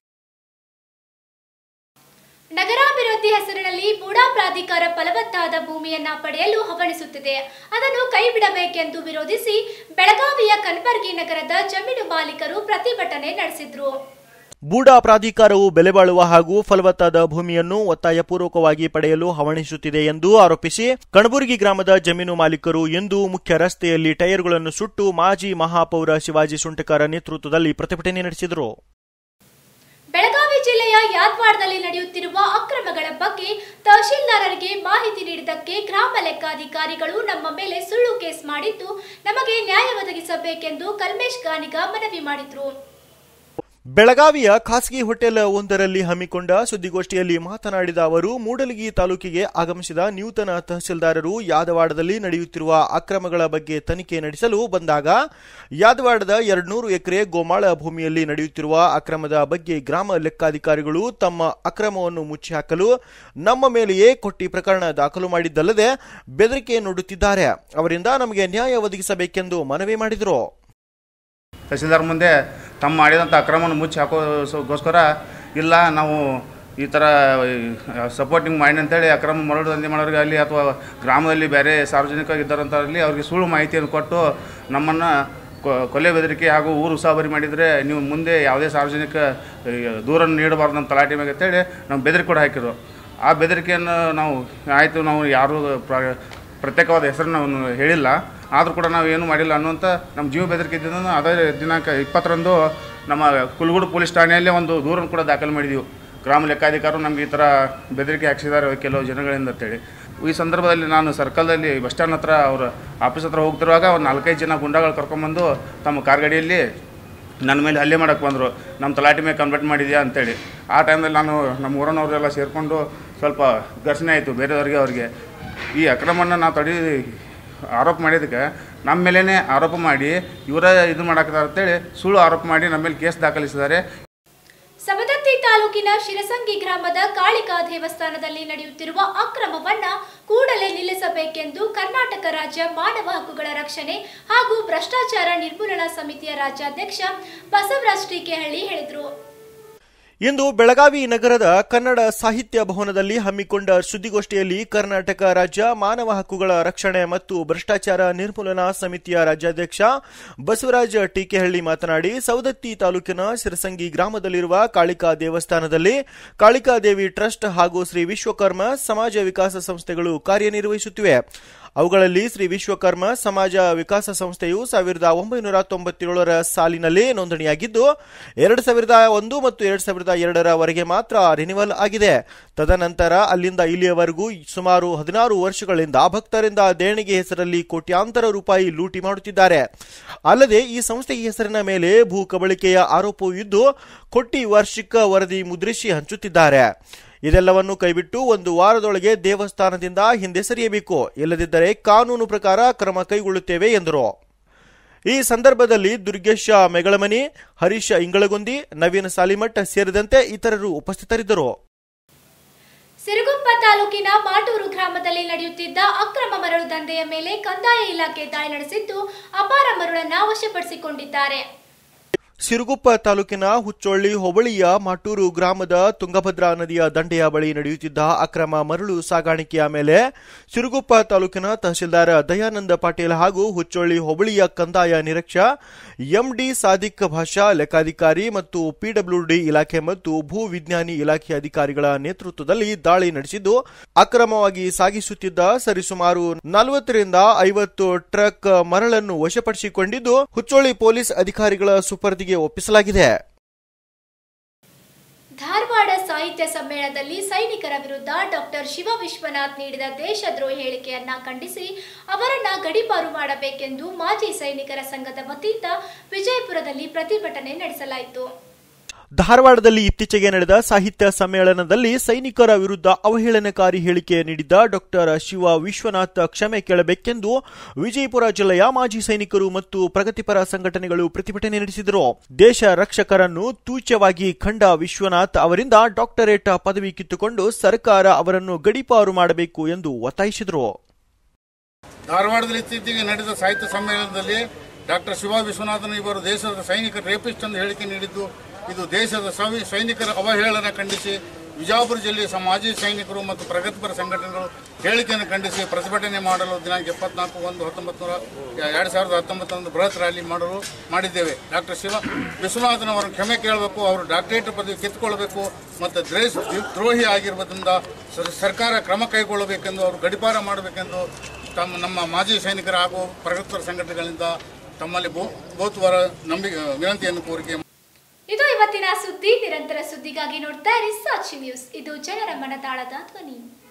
ನಗರಾಭಿವೃದ್ಧಿ ಹೆಸರಿನಲ್ಲಿ ಬೂಡಾ ಪ್ರಾಧಿಕಾರ ಫಲವತ್ತಾದ ಭೂಮಿಯನ್ನ ಪಡೆಯಲು ಹವಣಿಸುತ್ತಿದೆ ಅದನ್ನು ಕೈಬಿಡಬೇಕೆಂದು ವಿರೋಧಿಸಿ ಬೆಳಗಾವಿಯ ಕಲಬರ್ಗಿ ನಗರದ ಜಮೀನು ಮಾಲೀಕರು ಪ್ರತಿಭಟನೆ ನಡೆಸಿದ್ರು ಬೂಡಾ ಪ್ರಾಧಿಕಾರವು ಬೆಲೆಬಾಳುವ ಹಾಗೂ ಫಲವತ್ತಾದ ಭೂಮಿಯನ್ನು ಒತ್ತಾಯಪೂರ್ವಕವಾಗಿ ಪಡೆಯಲು ಹವಣಿಸುತ್ತಿದೆ ಎಂದು ಆರೋಪಿಸಿ ಕಣಬುರ್ಗಿ ಗ್ರಾಮದ ಜಮೀನು ಮಾಲೀಕರು ಎಂದು ಮುಖ್ಯ ರಸ್ತೆಯಲ್ಲಿ ಟೈರ್ಗಳನ್ನು ಸುಟ್ಟು ಮಾಜಿ ಮಹಾಪೌರ ಶಿವಾಜಿ ಸುಂಟಕರ ನೇತೃತ್ವದಲ್ಲಿ ಪ್ರತಿಭಟನೆ ನಡೆಸಿದರು ಬೆಳಗಾವಿ ಜಿಲ್ಲೆಯ ಯಾದವಾಡದಲ್ಲಿ ನಡೆಯುತ್ತಿರುವ ಅಕ್ರಮಗಳ ಬಗ್ಗೆ ತಹಶೀಲ್ದಾರರಿಗೆ ಮಾಹಿತಿ ನೀಡಿದ್ದಕ್ಕೆ ಗ್ರಾಮ ಲೆಕ್ಕಾಧಿಕಾರಿಗಳು ನಮ್ಮ ಮೇಲೆ ಸುಳ್ಳು ಕೇಸ್ ಮಾಡಿದ್ದು ನಮಗೆ ನ್ಯಾಯ ಒದಗಿಸಬೇಕೆಂದು ಕಲ್ಮೇಶ್ ಗಾನಿಗ ಮನವಿ ಮಾಡಿದ್ರು ಬೆಳಗಾವಿಯ ಖಾಸಗಿ ಹೋಟೆಲ್ ಒಂದರಲ್ಲಿ ಹಮ್ಮಿಕೊಂಡ ಸುದ್ದಿಗೋಷ್ಠಿಯಲ್ಲಿ ಮಾತನಾಡಿದ ಅವರು ಮೂಡಲಗಿ ತಾಲೂಕಿಗೆ ಆಗಮಿಸಿದ ನೂತನ ತಹಸೀಲ್ದಾರರು ಯಾದವಾಡದಲ್ಲಿ ನಡೆಯುತ್ತಿರುವ ಅಕ್ರಮಗಳ ಬಗ್ಗೆ ತನಿಖೆ ನಡೆಸಲು ಬಂದಾಗ ಯಾದವಾಡದ ಎರಡ್ನೂರು ಎಕರೆ ಗೋಮಾಳ ಭೂಮಿಯಲ್ಲಿ ನಡೆಯುತ್ತಿರುವ ಅಕ್ರಮದ ಬಗ್ಗೆ ಗ್ರಾಮ ಲೆಕ್ಕಾಧಿಕಾರಿಗಳು ತಮ್ಮ ಅಕ್ರಮವನ್ನು ಮುಚ್ಚಿ ಹಾಕಲು ನಮ್ಮ ಮೇಲೆಯೇ ಕೊಟ್ಟಿ ಪ್ರಕರಣ ದಾಖಲು ಮಾಡಿದ್ದಲ್ಲದೆ ಬೆದರಿಕೆ ನೋಡುತ್ತಿದ್ದಾರೆ ಅವರಿಂದ ನಮಗೆ ನ್ಯಾಯ ಒದಗಿಸಬೇಕೆಂದು ಮನವಿ ಮಾಡಿದರು ತಹಸೀಲ್ದಾರ್ ಮುಂದೆ ತಮ್ಮ ಮಾಡಿದಂಥ ಅಕ್ರಮವನ್ನು ಮುಚ್ಚಿ ಹಾಕೋಗೋಸ್ಕರ ಇಲ್ಲ ನಾವು ಈ ಥರ ಸಪೋರ್ಟಿಂಗ್ ಮಾಡಿ ಅಂತೇಳಿ ಅಕ್ರಮ ಮರಳು ದಂಧೆ ಮಾಡೋರಿಗೆ ಆಗಲಿ ಅಥವಾ ಗ್ರಾಮದಲ್ಲಿ ಬೇರೆ ಸಾರ್ವಜನಿಕ ಇದ್ದಾರಂಥವ್ರಲ್ಲಿ ಅವ್ರಿಗೆ ಸುಳ್ಳು ಮಾಹಿತಿಯನ್ನು ಕೊಟ್ಟು ನಮ್ಮನ್ನು ಕೊಲೆ ಬೆದರಿಕೆ ಹಾಗೂ ಊರು ಉಸಾಬರಿ ಮಾಡಿದರೆ ನೀವು ಮುಂದೆ ಯಾವುದೇ ಸಾರ್ವಜನಿಕ ಈ, ದೂರನ್ನು ನೀಡಬಾರ್ದು ನಮ್ಮ ತಲಾಟೆ ಮೇಲೆ ಅಂತೇಳಿ ನಾವು ಬೆದರಿಕೆ ಕೂಡ ಹಾಕಿರು ಆ ಬೆದರಿಕೆಯನ್ನು ನಾವು ಆಯಿತು ನಾವು ಯಾರೂ ಪ್ರ ಪ್ರತ್ಯೇಕವಾದ ಹೆಸರನ್ನು ನಾವು ಹೇಳಿಲ್ಲ ಆದರೂ ಕೂಡ ನಾವು ಏನು ಮಾಡಿಲ್ಲ ಅನ್ನುವಂಥ ನಮ್ಮ ಜೀವ ಬೆದರಿಕೆ ಇದ್ದಿದ್ದನ್ನು ಅದೇ ದಿನಾಂಕ ಇಪ್ಪತ್ತರಂದು ನಮ್ಮ ಕುಲ್ಗುಡು ಪೊಲೀಸ್ ಠಾಣೆಯಲ್ಲೇ ಒಂದು ದೂರನ್ನು ಕೂಡ ದಾಖಲು ಮಾಡಿದೆವು ಗ್ರಾಮ ಲೆಕ್ಕಾಧಿಕಾರರು ನಮಗೆ ಈ ಥರ ಬೆದರಿಕೆ ಹಾಕ್ಸಿದ್ದಾರೆ ಕೆಲವು ಜನಗಳಿಂದ ಅಂತೇಳಿ ಈ ಸಂದರ್ಭದಲ್ಲಿ ನಾನು ಸರ್ಕಲ್ದಲ್ಲಿ ಬಸ್ ಸ್ಟ್ಯಾಂಡ್ ಹತ್ರ ಅವ್ರ ಆಫೀಸ್ ಹತ್ರ ಹೋಗ್ತಿರುವಾಗ ಒಂದು ನಾಲ್ಕೈದು ಜನ ಗುಂಡಗಳು ಕರ್ಕೊಂಬಂದು ತಮ್ಮ ಕಾರ್ಗಾಡಿಯಲ್ಲಿ ನನ್ನ ಮೇಲೆ ಹಲ್ಲೆ ಮಾಡಕ್ಕೆ ಬಂದರು ನಮ್ಮ ತಲಾಟಿ ಮೇಲೆ ಕಂಪ್ಲೇಂಟ್ ಮಾಡಿದ್ಯಾ ಅಂತೇಳಿ ಆ ಟೈಮಲ್ಲಿ ನಾನು ನಮ್ಮ ಊರನವರೆಲ್ಲ ಸೇರಿಕೊಂಡು ಸ್ವಲ್ಪ ಘರ್ಷಣೆ ಆಯಿತು ಬೇರೆಯವ್ರಿಗೆ ಅವ್ರಿಗೆ ಈ ಅಕ್ರಮವನ್ನು ನಾವು ತಡಿ ಆರೋಪ ಮಾಡಿದ್ದಕ್ಕೆ ನಮ್ಮ ಮೇಲೇ ಆರೋಪ ಮಾಡಿ ಇವರೇ ಇದು ಮಾಡಾಕತ್ತಾರೆ ಅಂತೇಳಿ ಸುಳ್ಳು ಆರೋಪ ಮಾಡಿ ನಮ್ಮ ಮೇಲೆ ಕೇಸ್ ದಾಖಲಿಸಿದ್ದಾರೆ ಸವದತ್ತಿ ತಾಲೂಕಿನ ಶಿರಸಂಗಿ ಗ್ರಾಮದ ಕಾಳಿಕಾ ದೇವಸ್ಥಾನದಲ್ಲಿ ನಡೆಯುತ್ತಿರುವ ಅಕ್ರಮವನ್ನ ಕೂಡಲೇ ನಿಲ್ಲಿಸಬೇಕೆಂದು ಕರ್ನಾಟಕ ರಾಜ್ಯ ಮಾನವ ಹಕ್ಕುಗಳ ರಕ್ಷಣೆ ಹಾಗೂ ಭ್ರಷ್ಟಾಚಾರ ನಿರ್ಮೂಲನಾ ಸಮಿತಿಯ ರಾಜ್ಯಾಧ್ಯಕ್ಷ ಬಸವರಾಜ್ ಟೀಕೆಹಳ್ಳಿ ಹೇಳಿದರು ಇಂದು ಬೆಳಗಾವಿ ನಗರದ ಕನ್ನಡ ಸಾಹಿತ್ಯ ಭವನದಲ್ಲಿ ಹಮ್ಮಿಕೊಂಡ ಸುದ್ದಿಗೋಷ್ಠಿಯಲ್ಲಿ ಕರ್ನಾಟಕ ರಾಜ್ಯ ಮಾನವ ಹಕ್ಕುಗಳ ರಕ್ಷಣೆ ಮತ್ತು ಭ್ರಷ್ಟಾಚಾರ ನಿರ್ಮೂಲನಾ ಸಮಿತಿಯ ರಾಜ್ಯಾಧ್ಯಕ್ಷ ಬಸವರಾಜ ಟೀಕೆಹಳ್ಳಿ ಮಾತನಾಡಿ ಸವದತ್ತಿ ತಾಲೂಕಿನ ಸಿರಸಂಗಿ ಗ್ರಾಮದಲ್ಲಿರುವ ಕಾಳಿಕಾ ದೇವಸ್ಥಾನದಲ್ಲಿ ಕಾಳಿಕಾ ದೇವಿ ಟ್ರಸ್ಟ್ ಹಾಗೂ ಶ್ರೀ ವಿಶ್ವಕರ್ಮ ಸಮಾಜ ವಿಕಾಸ ಸಂಸ್ಥೆಗಳು ಕಾರ್ಯನಿರ್ವಹಿಸುತ್ತಿವೆ ಅವುಗಳಲ್ಲಿ ಶ್ರೀ ವಿಶ್ವಕರ್ಮ ಸಮಾಜ ವಿಕಾಸ ಸಂಸ್ಥೆಯು ಸಾವಿರದ ಒಂಬೈನೂರ ತೊಂಬತ್ತೇಳರ ಸಾಲಿನಲ್ಲಿ ನೋಂದಣಿಯಾಗಿದ್ದು ಎರಡು ಸಾವಿರದ ಒಂದು ಮತ್ತು ಎರಡು ಸಾವಿರದ ಎರಡರವರೆಗೆ ಮಾತ್ರ ರಿನಿವಲ್ ಆಗಿದೆ ತದನಂತರ ಅಲ್ಲಿಂದ ಇಲ್ಲಿಯವರೆಗೂ ಸುಮಾರು ಹದಿನಾರು ವರ್ಷಗಳಿಂದ ಭಕ್ತರಿಂದ ದೇಣಿಗೆ ಹೆಸರಲ್ಲಿ ಕೋಟ್ಯಾಂತರ ರೂಪಾಯಿ ಲೂಟಿ ಮಾಡುತ್ತಿದ್ದಾರೆ ಅಲ್ಲದೆ ಈ ಸಂಸ್ಥೆಯ ಹೆಸರಿನ ಮೇಲೆ ಭೂ ಕಬಳಿಕೆಯ ಆರೋಪವೂ ಇದ್ದು ಕೊಟ್ಟಿ ವಾರ್ಷಿಕ ವರದಿ ಮುದ್ರಿಸಿ ಹಂಚುತ್ತಿದ್ದಾರೆ ಇದೆಲ್ಲವನ್ನು ಕೈಬಿಟ್ಟು ಒಂದು ವಾರದೊಳಗೆ ದೇವಸ್ಥಾನದಿಂದ ಹಿಂದೆ ಸರಿಯಬೇಕು ಇಲ್ಲದಿದ್ದರೆ ಕಾನೂನು ಪ್ರಕಾರ ಕ್ರಮ ಕೈಗೊಳ್ಳುತ್ತೇವೆ ಎಂದರು ಈ ಸಂದರ್ಭದಲ್ಲಿ ದುರ್ಗೇಶ ಮೆಗಳಮನಿ ಹರೀಶ ಇಂಗಳಗುಂದಿ ನವೀನ್ ಸಾಲಿಮಠ್ ಸೇರಿದಂತೆ ಇತರರು ಉಪಸ್ಥಿತರಿದ್ದರು ಸಿರುಗುಪ್ಪ ತಾಲೂಕಿನ ಮಾಟೂರು ಗ್ರಾಮದಲ್ಲಿ ನಡೆಯುತ್ತಿದ್ದ ಅಕ್ರಮ ಮರಳು ದಂಧೆಯ ಮೇಲೆ ಕಂದಾಯ ಇಲಾಖೆ ದಾಳಿ ನಡೆಸಿದ್ದು ಅಪಾರ ಮರಳನ್ನ ವಶಪಡಿಸಿಕೊಂಡಿದ್ದಾರೆ ಸಿರುಗುಪ್ಪ ತಾಲೂಕಿನ ಹುಚ್ಚೊಳ್ಳಿ ಹೋಬಳಿಯ ಮಾಟೂರು ಗ್ರಾಮದ ತುಂಗಭದ್ರಾ ನದಿಯ ದಂಡೆಯ ಬಳಿ ನಡೆಯುತ್ತಿದ್ದ ಅಕ್ರಮ ಮರಳು ಸಾಗಾಣಿಕೆಯ ಮೇಲೆ ಸಿರುಗುಪ್ಪ ತಾಲೂಕಿನ ತಹಶೀಲ್ದಾರ್ ದಯಾನಂದ ಪಾಟೀಲ್ ಹಾಗೂ ಹುಚ್ಚೊಳ್ಳಿ ಹೋಬಳಿಯ ಕಂದಾಯ ನಿರೀಕ್ಷ ಎಂಡಿ ಸಾದಿಕ್ ಭಾಷಾ ಲೆಕ್ಕಾಧಿಕಾರಿ ಮತ್ತು ಪಿಡಬ್ಲ್ಯೂಡಿ ಇಲಾಖೆ ಮತ್ತು ಭೂ ವಿಜ್ಞಾನಿ ಇಲಾಖೆ ಅಧಿಕಾರಿಗಳ ನೇತೃತ್ವದಲ್ಲಿ ದಾಳಿ ನಡೆಸಿದ್ದು ಅಕ್ರಮವಾಗಿ ಸಾಗಿಸುತ್ತಿದ್ದ ಸರಿಸುಮಾರು ನಲವತ್ತರಿಂದ ಐವತ್ತು ಟ್ರಕ್ ಮರಳನ್ನು ವಶಪಡಿಸಿಕೊಂಡಿದ್ದು ಹುಚ್ಚೊಳ್ಳಿ ಪೊಲೀಸ್ ಅಧಿಕಾರಿಗಳ ಸುಪರ್ದಿಗೆ ಒಪ್ಪಿಸಲಾಗಿದೆ ಧಾರವಾಡ ಸಾಹಿತ್ಯ ಸಮ್ಮೇಳನದಲ್ಲಿ ಸೈನಿಕರ ವಿರುದ್ಧ ಡಾಕ್ಟರ್ ಶಿವ ವಿಶ್ವನಾಥ್ ನೀಡಿದ ದೇಶದ್ರೋಹಿ ಹೇಳಿಕೆಯನ್ನ ಖಂಡಿಸಿ ಅವರನ್ನ ಗಡೀಪಾರು ಮಾಡಬೇಕೆಂದು ಮಾಜಿ ಸೈನಿಕರ ಸಂಘದ ವತಿಯಿಂದ ವಿಜಯಪುರದಲ್ಲಿ ಪ್ರತಿಭಟನೆ ನಡೆಸಲಾಯಿತು ಧಾರವಾಡದಲ್ಲಿ ಇತ್ತೀಚೆಗೆ ನಡೆದ ಸಾಹಿತ್ಯ ಸಮ್ಮೇಳನದಲ್ಲಿ ಸೈನಿಕರ ವಿರುದ್ಧ ಅವಹೇಳನಕಾರಿ ಹೇಳಿಕೆ ನೀಡಿದ್ದ ಡಾಕ್ಟರ್ ಶಿವ ವಿಶ್ವನಾಥ್ ಕ್ಷಮೆ ಕೇಳಬೇಕೆಂದು ವಿಜಯಪುರ ಜಿಲ್ಲೆಯ ಮಾಜಿ ಸೈನಿಕರು ಮತ್ತು ಪ್ರಗತಿಪರ ಸಂಘಟನೆಗಳು ಪ್ರತಿಭಟನೆ ನಡೆಸಿದರು ದೇಶ ರಕ್ಷಕರನ್ನು ತೂಚ್ಯವಾಗಿ ಖಂಡ ವಿಶ್ವನಾಥ್ ಅವರಿಂದ ಡಾಕ್ಟರೇಟ್ ಪದವಿ ಕಿತ್ತುಕೊಂಡು ಸರ್ಕಾರ ಅವರನ್ನು ಗಡೀಪಾರು ಮಾಡಬೇಕು ಎಂದು ಒತ್ತಾಯಿಸಿದರು ಧಾರವಾಡದಲ್ಲಿ ಇತ್ತೀಚೆಗೆ ನಡೆದ ಸಾಹಿತ್ಯ ಸಮ್ಮೇಳನದಲ್ಲಿ ಡಾಕ್ಟರ್ ಶಿವ ವಿಶ್ವನಾಥನ್ ಇವರು ದೇಶದ ಸೈನಿಕ ರೇಪಿಸ್ಟ್ ಎಂದು ಹೇಳಿಕೆ ನೀಡಿದ್ದು ಇದು ದೇಶದ ಸವಿ ಸೈನಿಕರ ಅವಹೇಳನ ಖಂಡಿಸಿ ವಿಜಯಪುರ ಜಿಲ್ಲೆಯ ಸ- ಮಾಜಿ ಸೈನಿಕರು ಮತ್ತು ಪ್ರಗತಿಪರ ಸಂಘಟನೆಗಳು ಹೇಳಿಕೆಯನ್ನು ಖಂಡಿಸಿ ಪ್ರತಿಭಟನೆ ಮಾಡಲು ದಿನಾಂಕ ಎಪ್ಪತ್ನಾಲ್ಕು ಒಂದು ಹತ್ತೊಂಬತ್ತು ನೂರ ಎರಡು ಸಾವಿರದ ಹತ್ತೊಂಬತ್ತರಂದು ಬೃಹತ್ ರ್ಯಾಲಿ ಮಾಡಲು ಮಾಡಿದ್ದೇವೆ ಡಾಕ್ಟರ್ ಶಿವ ವಿಶ್ವನಾಥನ್ ಅವರನ್ನು ಕ್ಷಮೆ ಕೇಳಬೇಕು ಅವರು ಡಾಕ್ಟರೇಟ್ ಪದವಿ ಕಿತ್ತುಕೊಳ್ಳಬೇಕು ಮತ್ತು ದೇಶ ದ್ರೋಹಿ ಆಗಿರುವುದರಿಂದ ಸರ್- ಸರ್ಕಾರ ಕ್ರಮ ಕೈಗೊಳ್ಳಬೇಕೆಂದು ಅವರು ಗಡಿಪಾರ ಮಾಡಬೇಕೆಂದು ತಮ್ಮ ನಮ್ಮ ಮಾಜಿ ಸೈನಿಕರ ಹಾಗೂ ಪ್ರಗತಿಪರ ಸಂಘಟನೆಗಳಿಂದ ತಮ್ಮಲ್ಲಿ ಬಹು ಬಹುತ್ವರ ನಂಬಿಕೆ ವಿನಂತಿಯನ್ನು ಕೋರಿಕೆ ಇದು ಇವತ್ತಿನ ಸುದ್ದಿ ನಿರಂತರ ಸುದ್ದಿಗಾಗಿ ನೋಡ್ತಾ ಇರಿ ಸಾಕ್ಷಿ ನ್ಯೂಸ್ ಇದು ಜನರ ಮನದಾಳದ ಧ್ವನಿ